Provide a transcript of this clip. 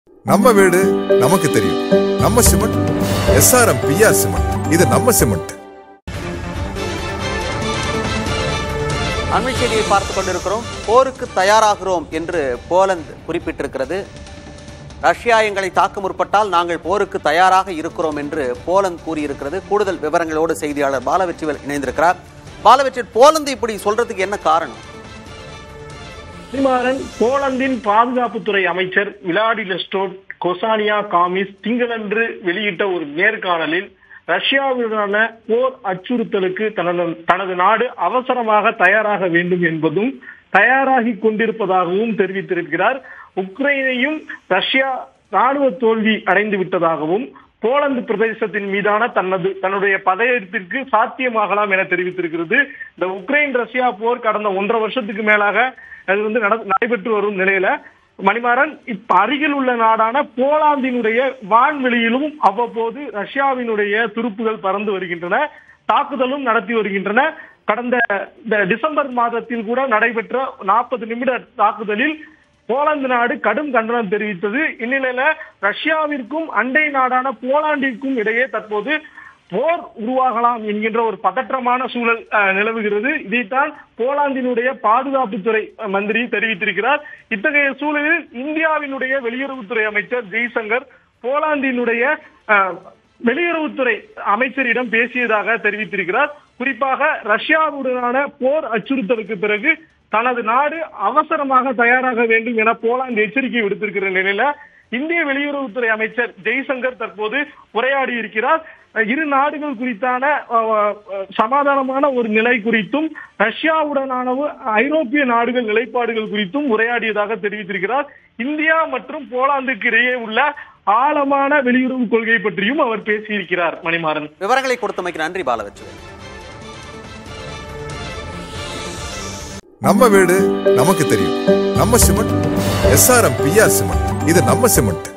நம்ம வீடு நமக்கு தெரியும் நம்ம சிமெண்ட் எஸ்ஆர்எம் பிஆர் சிமெண்ட் இது நம்ம சிமெண்ட் அண்மை செய்தியை பார்த்துக் கொண்டிருக்கிறோம் போருக்கு தயாராகிறோம் என்று போலந்து குறிப்பிட்டிருக்கிறது ரஷ்யா எங்களை தாக்க முற்பட்டால் நாங்கள் போருக்கு தயாராக இருக்கிறோம் என்று போலந்து கூறியிருக்கிறது கூடுதல் விவரங்களோடு செய்தியாளர் பாலவெற்றிவேல் இணைந்திருக்கிறார் பாலவெற்றில் போலந்து இப்படி சொல்றதுக்கு என்ன காரணம் ஸ்ரீமாறன் போலந்தின் பாதுகாப்புத்துறை அமைச்சர் விளாடி லெஸ்டோட் கொசானியா காமிஸ் திங்களன்று வெளியிட்ட ஒரு நேர்காணலில் ரஷ்யாவுடனான போர் அச்சுறுத்தலுக்கு தனது தனது நாடு அவசரமாக தயாராக வேண்டும் என்பதும் தயாராகி கொண்டிருப்பதாகவும் தெரிவித்திருக்கிறார் உக்ரைனையும் ரஷ்யா ராணுவ தோல்வி அடைந்து விட்டதாகவும் போலந்து பிரதேசத்தின் மீதான தனது தன்னுடைய பதயத்திற்கு சாத்தியமாகலாம் என தெரிவித்திருக்கிறது இந்த உக்ரைன் ரஷ்யா போர் கடந்த ஒன்றரை வருஷத்துக்கு மேலாக அது வந்து நட- நடைபெற்று வரும் நிலையில மணிமாறன் இப்ப அருகில் உள்ள நாடான போலாந்தினுடைய வான்வெளியிலும் அவ்வப்போது ரஷ்யாவினுடைய துருப்புகள் பறந்து வருகின்றன தாக்குதலும் நடத்தி வருகின்றன கடந்த இந்த டிசம்பர் மாதத்தில் கூட நடைபெற்ற நாற்பது நிமிட தாக்குதலில் போலந்து நாடு கடும் கண்டனம் தெரிவித்தது இந்நிலையில ரஷ்யாவிற்கும் அண்டை நாடான போலாந்திற்கும் இடையே தற்போது போர் உருவாகலாம் என்கின்ற ஒரு பதற்றமான சூழல் அஹ், நிலவுகிறது இதைத்தான் போலாந்தினுடைய பாதுகாப்புத்துறை அஹ், மந்திரி தெரிவித்திருக்கிறார் இத்தகைய சூழலில் இந்தியாவினுடைய வெளியுறவுத்துறை அமைச்சர் ஜெய்சங்கர் போலாந்தினுடைய அஹ், வெளியுறவுத்துறை அமைச்சரிடம் பேசியதாக தெரிவித்திருக்கிறார் குறிப்பாக ரஷ்யாவுடனான போர் அச்சுறுத்தலுக்கு பிறகு தனது நாடு அவசரமாக தயாராக வேண்டும் என போலாந்து எச்சரிக்கை விடுத்திருக்கிற நிலையில இந்திய வெளியுறவுத்துறை அமைச்சர் ஜெய்சங்கர் தற்போது உரையாடி இருக்கிறார் அஹ் இரு நாடுகள் குறித்தான அஹ், அஹ், சமாதானமான ஒரு நிலை குறித்தும் ரஷ்யாவுடனான ஐரோப்பிய நாடுகள் நிலைப்பாடுகள் குறித்தும் உரையாடியதாக தெரிவித்திருக்கிறார் இந்தியா மற்றும் போலாந்துக்கு இடையே உள்ள ஆழமான வெளியுறவு கொள்கை பற்றியும் அவர் பேசியிருக்கிறார் மணிமாறன் விவரங்களை கொடுத்தமைக்கு நன்றி பாலவெற்றிவேல் நம்ம வீடு நமக்கு தெரியும் நம்ம சிமெண்ட் எஸ்ஆர்எம் பிஆர் சிமெண்ட் இது நம்ம சிமெண்ட்